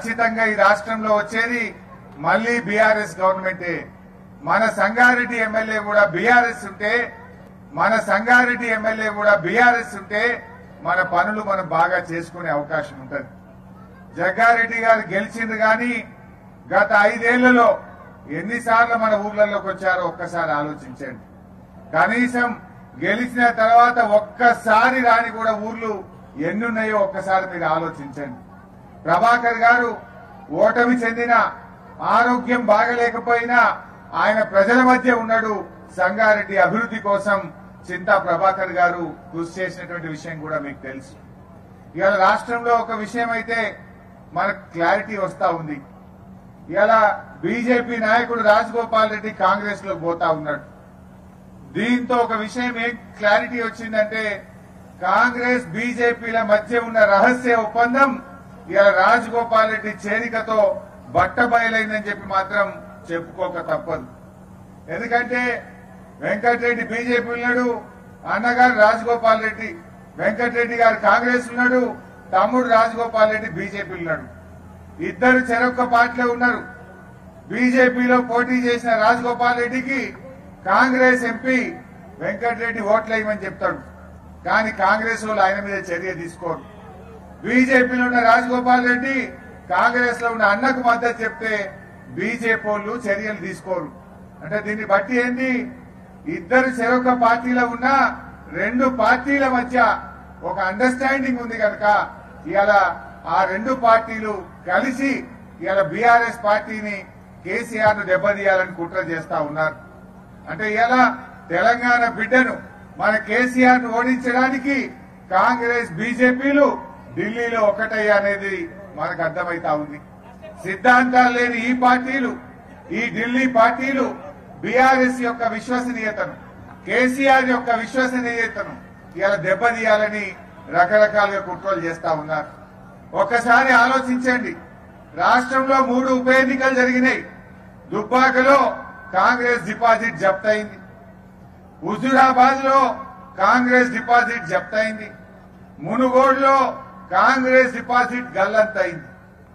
ఖచ్చితంగా ఈ రాష్ట్రంలో వచ్చేది మళ్ళీ బీఆర్ఎస్ గవర్నమెంటే మన సంగారెడ్డి ఎమ్మెల్యే కూడా బీఆర్ఎస్ ఉంటే మన సంగారెడ్డి ఎమ్మెల్యే కూడా బీఆర్ఎస్ ఉంటే మన పనులు మనం బాగా చేసుకునే అవకాశం ఉంటుంది జగ్గారెడ్డి గారు గెలిచింది కానీ గత ఐదేళ్లలో ఎన్నిసార్లు మన ఊర్లలోకి వచ్చారో ఒక్కసారి ఆలోచించండి కనీసం గెలిచిన తర్వాత ఒక్కసారి రాని కూడా ఊర్లు ఎన్నున్నాయో ఒక్కసారి మీరు ఆలోచించండి ప్రభాకర్ గారు ఓటమి చెందిన ఆరోగ్యం బాగలేకపోయినా ఆయన ప్రజల మధ్య ఉన్నాడు సంగారెడ్డి అభివృద్ధి కోసం చింతా ప్రభాకర్ గారు కృషి చేసినటువంటి విషయం కూడా మీకు తెలుసు ఇవాళ రాష్ట్రంలో ఒక విషయం అయితే మనకు క్లారిటీ వస్తా ఉంది ఇలా బీజేపీ నాయకుడు రాజగోపాల్ రెడ్డి కాంగ్రెస్ లో పోతా ఉన్నాడు దీంతో ఒక విషయం ఏం క్లారిటీ వచ్చిందంటే కాంగ్రెస్ బీజేపీల మధ్య ఉన్న రహస్య ఒప్పందం ఇలా రాజగోపాల్ రెడ్డి చేరికతో బట్ట బయలైందని చెప్పి మాత్రం చెప్పుకోక తప్పదు ఎందుకంటే వెంకటరెడ్డి బీజేపీ ఉన్నాడు అన్నగారు రాజగోపాల్ రెడ్డి వెంకటరెడ్డి గారు కాంగ్రెస్ ఉన్నాడు తమ్ముడు రాజగోపాల్ రెడ్డి బీజేపీ ఉన్నాడు ఇద్దరు చెరొక్క పార్టీలో ఉన్నారు బీజేపీలో పోటీ చేసిన రాజగోపాల్ రెడ్డికి కాంగ్రెస్ ఎంపీ వెంకటరెడ్డి ఓట్లేయమని చెప్తాడు కానీ కాంగ్రెస్ వాళ్ళు ఆయన మీద చర్య తీసుకోరు బీజేపీలో ఉన్న రాజగోపాల్ రెడ్డి కాంగ్రెస్ లో ఉన్న అన్నకు మద్దతు చెప్తే బీజేపీ వాళ్ళు చర్యలు తీసుకోరు అంటే దీన్ని బట్టి ఏంది ఇద్దరు చెరొక పార్టీలో ఉన్న రెండు పార్టీల మధ్య ఒక అండర్స్టాండింగ్ ఉంది కనుక ఇవాళ ఆ రెండు పార్టీలు కలిసి ఇవాళ బీఆర్ఎస్ పార్టీని కేసీఆర్ ను దెబ్బతీయాలని కుట్ర చేస్తా ఉన్నారు అంటే ఇలా తెలంగాణ బిడ్డను మన కేసీఆర్ ను ఓడించడానికి కాంగ్రెస్ బీజేపీలు ఢిల్లీలో ఒకటయ్యా అనేది మనకు అర్థమైతా ఉంది సిద్ధాంతాలు లేని ఈ పార్టీలు ఈ ఢిల్లీ పార్టీలు బీఆర్ఎస్ యొక్క విశ్వసనీయతను కేసీఆర్ యొక్క విశ్వసనీయతను ఇలా దెబ్బతీయాలని రకరకాలుగా కుట్రలు చేస్తా ఉన్నారు ఒక్కసారి ఆలోచించండి రాష్ట్రంలో మూడు ఉప ఎన్నికలు జరిగినాయి దుబ్బాకలో కాంగ్రెస్ డిపాజిట్ జప్తయింది హుజురాబాద్ లో కాంగ్రెస్ డిపాజిట్ జప్తయింది మునుగోడులో కాంగ్రెస్ డిపాజిట్ గల్లంతయింది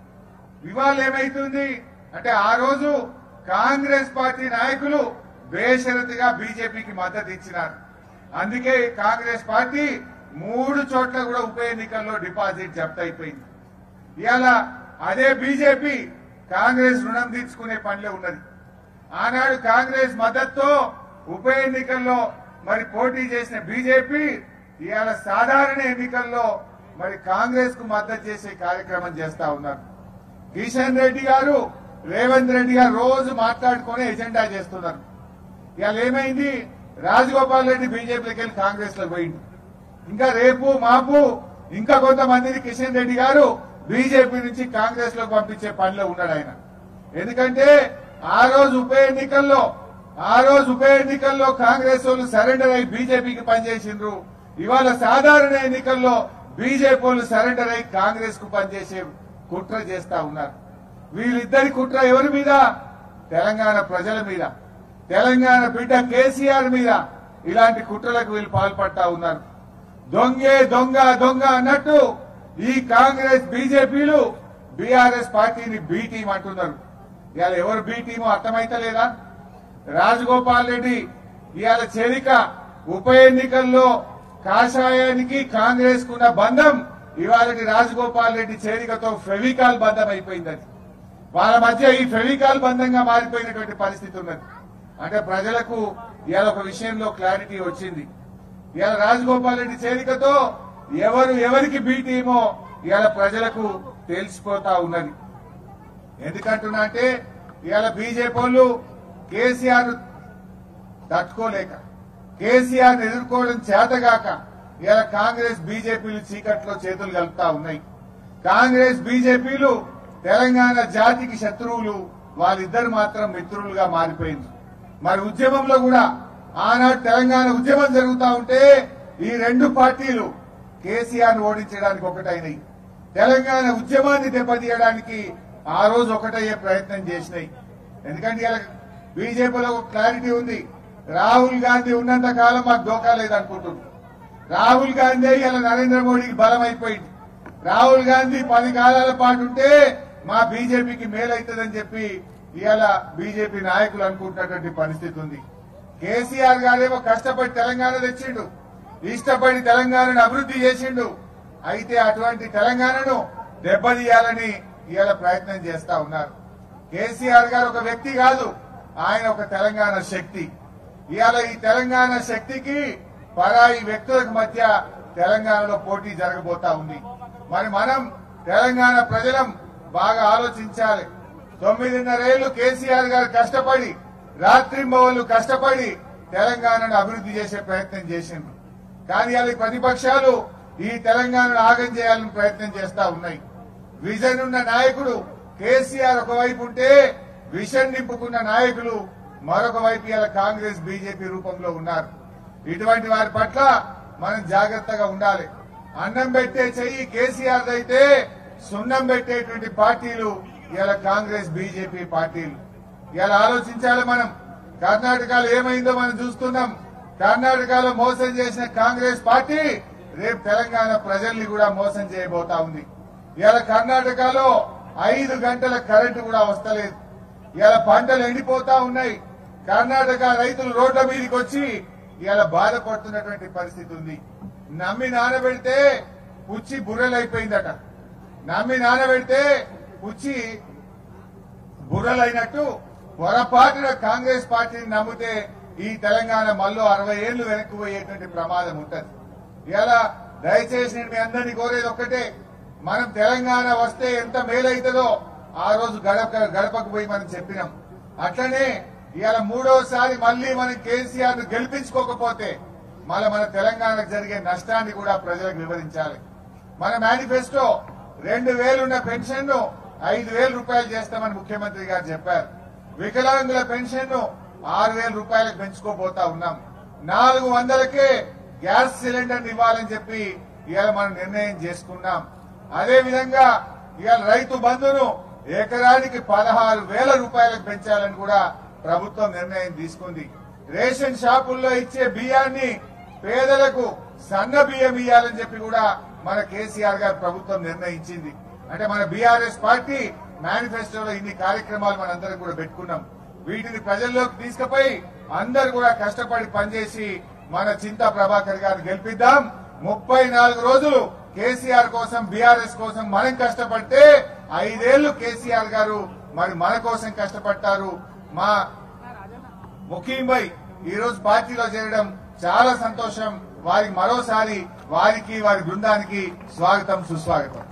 ఇవాళ ఏమైతుంది అంటే ఆ రోజు కాంగ్రెస్ పార్టీ నాయకులు బేషరతుగా బీజేపీకి మద్దతు ఇచ్చినారు అందుకే కాంగ్రెస్ పార్టీ మూడు చోట్ల కూడా ఉప ఎన్నికల్లో డిపాజిట్ జప్తు అయిపోయింది ఇవాళ అదే బీజేపీ కాంగ్రెస్ రుణం తీర్చుకునే పనిలో ఉన్నది ఆనాడు కాంగ్రెస్ మద్దతుతో ఉప ఎన్నికల్లో మరి పోటీ చేసిన బీజేపీ ఇవాళ సాధారణ ఎన్నికల్లో మరి కాంగ్రెస్ కు మద్దతు చేసే కార్యక్రమం చేస్తా ఉన్నారు కిషన్ రెడ్డి గారు రేవంత్ రెడ్డి గారు రోజు మాట్లాడుకుని ఎజెండా చేస్తున్నారు ఇవాళ ఏమైంది రాజగోపాల్ రెడ్డి బీజేపీకి వెళ్ళి కాంగ్రెస్ లో పోయింది ఇంకా రేపు మాపు ఇంకా కొంతమందిని కిషన్ రెడ్డి గారు బీజేపీ నుంచి కాంగ్రెస్ లోకి పంపించే పనిలో ఉన్నాడు ఆయన ఎందుకంటే ఆ రోజు ఉప ఎన్నికల్లో ఆ రోజు ఉప ఎన్నికల్లో కాంగ్రెస్ వాళ్ళు సరెండర్ అయి బీజేపీకి పనిచేసిండ్రు ఇవాళ సాధారణ ఎన్నికల్లో బీజేపీ వాళ్ళు సరెండర్ అయి కాంగ్రెస్ కు పనిచేసే కుట్ర చేస్తా ఉన్నారు వీళ్ళిద్దరి కుట్ర ఎవరి మీద తెలంగాణ ప్రజల మీద తెలంగాణ బిడ్డ కేసీఆర్ మీద ఇలాంటి కుట్రలకు వీళ్ళు పాల్పడతా ఉన్నారు దొంగే దొంగ దొంగ అన్నట్టు ఈ కాంగ్రెస్ బీజేపీలు బీఆర్ఎస్ పార్టీని బి టీం అంటున్నారు ఇవాళ ఎవరు బి టీమో అర్థమైతలేదా రాజగోపాల్ రెడ్డి ఇవాళ చేరిక ఉప ఎన్నికల్లో కాషాయానికి కాంగ్రెస్ కున్న బంధం ఇవాళ రాజగోపాల్ రెడ్డి చేరికతో ఫెవికాల్ బంధం అయిపోయిందని వాళ్ళ మధ్య ఈ ఫెవికాల్ బంధంగా మారిపోయినటువంటి పరిస్థితి ఉన్నది అంటే ప్రజలకు ఇవాళ ఒక విషయంలో క్లారిటీ వచ్చింది ఇవాళ రాజగోపాల్ రెడ్డి చేరికతో ఎవరు ఎవరికి బీటీమో ఇవాళ ప్రజలకు తెలిసిపోతా ఉన్నది ఎందుకంటున్నా అంటే ఇవాళ బీజేపీ వాళ్ళు కేసీఆర్ తట్టుకోలేక కేసీఆర్ ఎదుర్కోవడం చేతగాక ఇలా కాంగ్రెస్ బీజేపీలు చీకట్లో చేతులు కలుపుతా ఉన్నాయి కాంగ్రెస్ బీజేపీలు తెలంగాణ జాతికి శత్రువులు వాళ్ళిద్దరు మాత్రం మిత్రులుగా మారిపోయింది మరి ఉద్యమంలో కూడా ఆనాడు తెలంగాణ ఉద్యమం జరుగుతా ఉంటే ఈ రెండు పార్టీలు కేసీఆర్ ఓడించడానికి ఒకటైనవి తెలంగాణ ఉద్యమాన్ని దెబ్బతీయడానికి ఆ రోజు ఒకటయ్యే ప్రయత్నం చేసినాయి ఎందుకంటే ఇలా బీజేపీలో ఒక క్లారిటీ ఉంది రాహుల్ గాంధీ ఉన్నంత కాలం మాకు దోకా లేదనుకుంటున్నారు రాహుల్ గాంధీ ఇలా నరేంద్ర మోడీకి బలం అయిపోయింది రాహుల్ గాంధీ పది కాలాల పాటు ఉంటే మా బీజేపీకి మేలైతుందని చెప్పి ఇవాళ బీజేపీ నాయకులు అనుకుంటున్నటువంటి పరిస్థితి ఉంది కేసీఆర్ గారేమో కష్టపడి తెలంగాణ తెచ్చిండు ఇష్టపడి తెలంగాణను అభివృద్ధి చేసిండు అయితే అటువంటి తెలంగాణను దెబ్బతీయాలని ఇవాళ ప్రయత్నం చేస్తా ఉన్నారు కేసీఆర్ గారు ఒక వ్యక్తి కాదు ఆయన ఒక తెలంగాణ శక్తి ఇవాళ ఈ తెలంగాణ శక్తికి పరాయి వ్యక్తులకు మధ్య తెలంగాణలో పోటీ జరగబోతా ఉంది మరి మనం తెలంగాణ ప్రజలం బాగా ఆలోచించాలి తొమ్మిదిన్నరేళ్లు కేసీఆర్ గారు కష్టపడి రాత్రింబవళ్లు కష్టపడి తెలంగాణను అభివృద్ధి చేసే ప్రయత్నం చేసిండ్రు కానీ అది ప్రతిపక్షాలు ఈ తెలంగాణను ఆగం చేయాలని ప్రయత్నం చేస్తా ఉన్నాయి విజన్ ఉన్న నాయకుడు కేసీఆర్ ఒకవైపు ఉంటే విషన్ నింపుకున్న నాయకులు మరొక వైపు ఇలా కాంగ్రెస్ బీజేపీ రూపంలో ఉన్నారు ఇటువంటి వారి పట్ల మనం జాగ్రత్తగా ఉండాలి అన్నం పెట్టే చెయ్యి కేసీఆర్ అయితే సున్నం పెట్టేటువంటి పార్టీలు ఇలా కాంగ్రెస్ బీజేపీ పార్టీలు ఇలా ఆలోచించాలి మనం కర్ణాటకలో ఏమైందో మనం చూస్తున్నాం కర్ణాటకలో మోసం చేసిన కాంగ్రెస్ పార్టీ రేపు తెలంగాణ ప్రజల్ని కూడా మోసం చేయబోతా ఉంది ఇలా కర్ణాటకలో ఐదు గంటల కరెంటు కూడా వస్తలేదు ఇలా పంటలు ఎండిపోతా ఉన్నాయి కర్ణాటక రైతులు రోడ్ల మీదకి వచ్చి ఇలా బాధపడుతున్నటువంటి పరిస్థితి ఉంది నమ్మి నానబెడితే పుచ్చి బుర్రలైపోయిందట నమ్మి నానబెడితే పుచ్చి బుర్రలైనట్టు పొరపాటున కాంగ్రెస్ పార్టీని నమ్మితే ఈ తెలంగాణ మళ్ళీ అరవై ఏళ్లు వెనక్కి పోయేటువంటి ప్రమాదం ఉంటది ఇలా దయచేసి నేను మీ అందరినీ కోరేది ఒక్కటే మనం తెలంగాణ వస్తే ఎంత మేలైతుందో ఆ రోజు గడప గడపకు పోయి మనం చెప్పినాం అట్లనే ఇవాళ మూడోసారి మళ్ళీ మనం కేసీఆర్ ను గెలిపించుకోకపోతే మళ్ళీ మన తెలంగాణకు జరిగే నష్టాన్ని కూడా ప్రజలకు వివరించాలి మన మేనిఫెస్టో రెండు వేలున్న పెన్షన్ ను ఐదు వేల రూపాయలు చేస్తామని ముఖ్యమంత్రి గారు చెప్పారు వికలాంగుల పెన్షన్ ను ఆరు వేల రూపాయలకు పెంచుకోబోతా ఉన్నాం నాలుగు వందలకే గ్యాస్ సిలిండర్ ఇవ్వాలని చెప్పి ఇవాళ మనం నిర్ణయం చేసుకున్నాం అదే విధంగా ఇవాళ రైతు బంధును ఎకరానికి పదహారు వేల రూపాయలకు పెంచాలని కూడా ప్రభుత్వం నిర్ణయం తీసుకుంది రేషన్ షాపుల్లో ఇచ్చే బియ్యాన్ని పేదలకు సన్న బియ్యం ఇవ్వాలని చెప్పి కూడా మన కేసీఆర్ గారు ప్రభుత్వం నిర్ణయించింది అంటే మన బీఆర్ఎస్ పార్టీ మేనిఫెస్టోలో ఇన్ని కార్యక్రమాలు మనందరం కూడా పెట్టుకున్నాం వీటిని ప్రజల్లోకి తీసుకుపోయి అందరు కూడా కష్టపడి పనిచేసి మన చింతా ప్రభాకర్ గారిని గెలిపిద్దాం ముప్పై నాలుగు రోజులు కేసీఆర్ కోసం బీఆర్ఎస్ కోసం మనం కష్టపడితే ఐదేళ్లు కేసీఆర్ గారు మరి మన కోసం కష్టపడతారు మా ముఖ్యంపై ఈ రోజు పార్టీలో చేరడం చాలా సంతోషం వారికి మరోసారి వారికి వారి బృందానికి స్వాగతం సుస్వాగతం